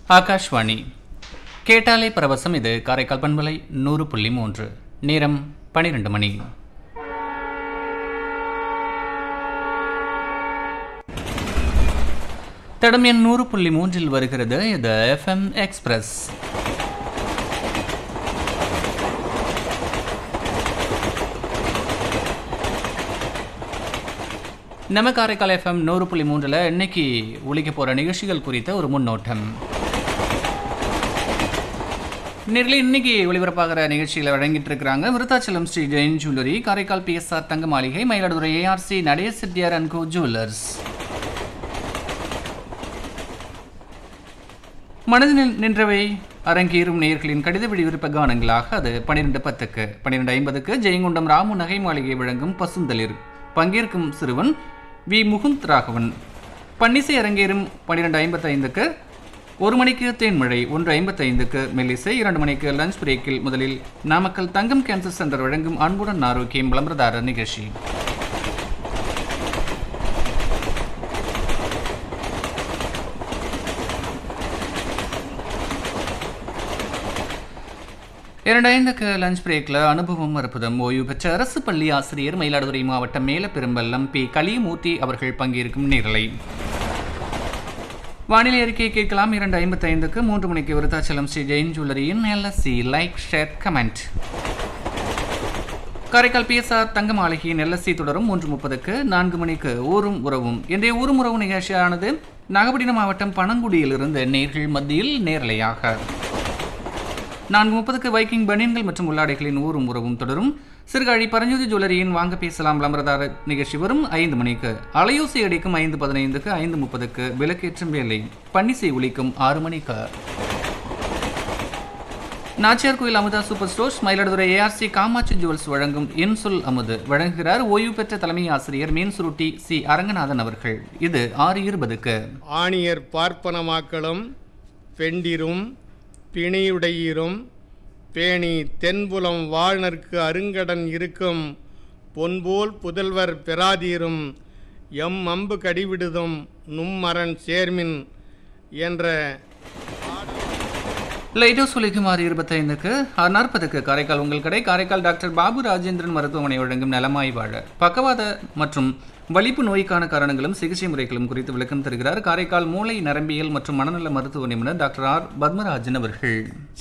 ஆகாஷ்வாணி கேட்டாலே பரவசம் இது காரைக்கால் பண்பலை நூறு புள்ளி மூன்று நேரம் பனிரெண்டு மணி தடம் எண் நூறு புள்ளி மூன்றில் வருகிறது இது எஃப்எம் எக்ஸ்பிரஸ் நம்ம காரைக்கால் எஃப்எம் நூறு புள்ளி மூன்றில் இன்னைக்கு ஒழிக்க போகிற நிகழ்ச்சிகள் குறித்த ஒரு முன்னோட்டம் நேரில் இன்னைக்கு ஒளிபரப்பாகிற நிகழ்ச்சிகளை வழங்கிட்டு இருக்கிறாங்க Virudhachalam Sri Jain jewellery Karaikal PSR Thanga Maligai Mayiladuthurai ARC நடேச செட்டியார் அண்ட் கோ ஜுவல்லர்ஸ் மனதில் நின்றவை அரங்கேறும் நேயர்களின் கடித விடுவிருப்ப கானங்களாக அது பன்னிரெண்டு பத்துக்கு பன்னிரெண்டு ஐம்பதுக்கு ஜெயங்கொண்டம் ராமு நகை மாளிகை வழங்கும் பசுந்தளிர் பங்கேற்கும் சிறுவன் வி முகுந்த் ராகவன் பன்னிசை அரங்கேறும் பன்னிரெண்டு ஐம்பத்தைந்துக்கு ஒரு மணிக்கு தேன்மழை ஒன்று ஐம்பத்தைந்துக்கு மெல்லிசை இரண்டு மணிக்கு லஞ்ச் பிரேக்கில் முதலில் நாமக்கல் தங்கம் கேன்சர் சென்டர் வழங்கும் அன்புடன் ஆரோக்கியம் விளம்பரதாரர் நிகழ்ச்சி இரண்டாயிரத்துக்கு லஞ்ச் பிரேக்கில் அனுபவம் அற்புதம் ஓய்வு பெற்ற அரசு பள்ளி ஆசிரியர் மயிலாடுதுறை மாவட்டம் மேலப்பெரும்பள்ளம் பி கலியமூர்த்தி அவர்கள் பங்கேற்கும் நேரலை வானிலை அறிக்கையை கேட்கலாம் இரண்டு ஐம்பத்தைந்துக்கு மூன்று மணிக்கு விருத்தாச்சலம் ஸ்ரீ ஜெயின் ஜுவல்லரியின் LSC like share comment Karaikal PSR Thanga மாளிகையின் எல்எஸ்சி தொடரும் மூன்று முப்பதுக்கு நான்கு மணிக்கு ஊரும் உறவும் இன்றைய ஊரும் உறவு நிகழ்ச்சியானது நாகப்பட்டினம் மாவட்டம் பனங்குடியிலிருந்து நேர்கள் மத்தியில் நேரலையாக நான்கு முப்பதுக்கு வைக்கிங் பனியன்கள் மற்றும் உள்ளாடைகளின் ஊரும் உறவும் தொடரும் சிறுகாழி பரஞ்சோதி ஜுவல்லரியின் வாங்க பேசலாம் விளம்பரதார நிகழ்ச்சி வரும் ஐந்து மணிக்கு அலையூசி அடிக்கும் ஐந்து பதினைந்துக்கு ஐந்து முப்பதுக்கு விளக்கேற்றும் வேலை பன்னிசை ஒலிக்கும் ஆறு மணிக்கு Nachiyar Koil Amudha super stores Mayiladuthurai ARC Kamatchi jewels வழங்கும் இன்சொல் அமுது வழங்குகிறார் ஓய்வு பெற்ற தலைமை ஆசிரியர் மீன் சுருட்டி சி அரங்கநாதன் அவர்கள் இது ஆறு இருபதுக்கு ஆணியர் பார்ப்பனமாக்களும் பெண்டிரும் பிணியுடையீரும் பேணி தென்புலம் வாழ்நர்க்கு அருங்கடன் இருக்கும் பொன்போல் புதல்வர் பெறாதீரும் எம் அம்பு கடிவிடுதும் நும்மரன் சேர்மின் என்ற லைட்டோ சுலிகுமார் இருபத்தைந்துக்கு நாற்பதுக்கு காரைக்கால் உங்கள் கடை காரைக்கால் டாக்டர் பாபு ராஜேந்திரன் மருத்துவமனை வழங்கும் நலமாய் வாழ பக்கவாத மற்றும் வலிப்பு நோய்க்கான காரணங்களும் சிகிச்சை முறைகளும் குறித்து விளக்கம் தருகிறார் காரைக்கால் மூளை நரம்பியல் மற்றும் மனநல மருத்துவ நிபுணர் டாக்டர் ஆர் பத்மராஜன் அவர்கள்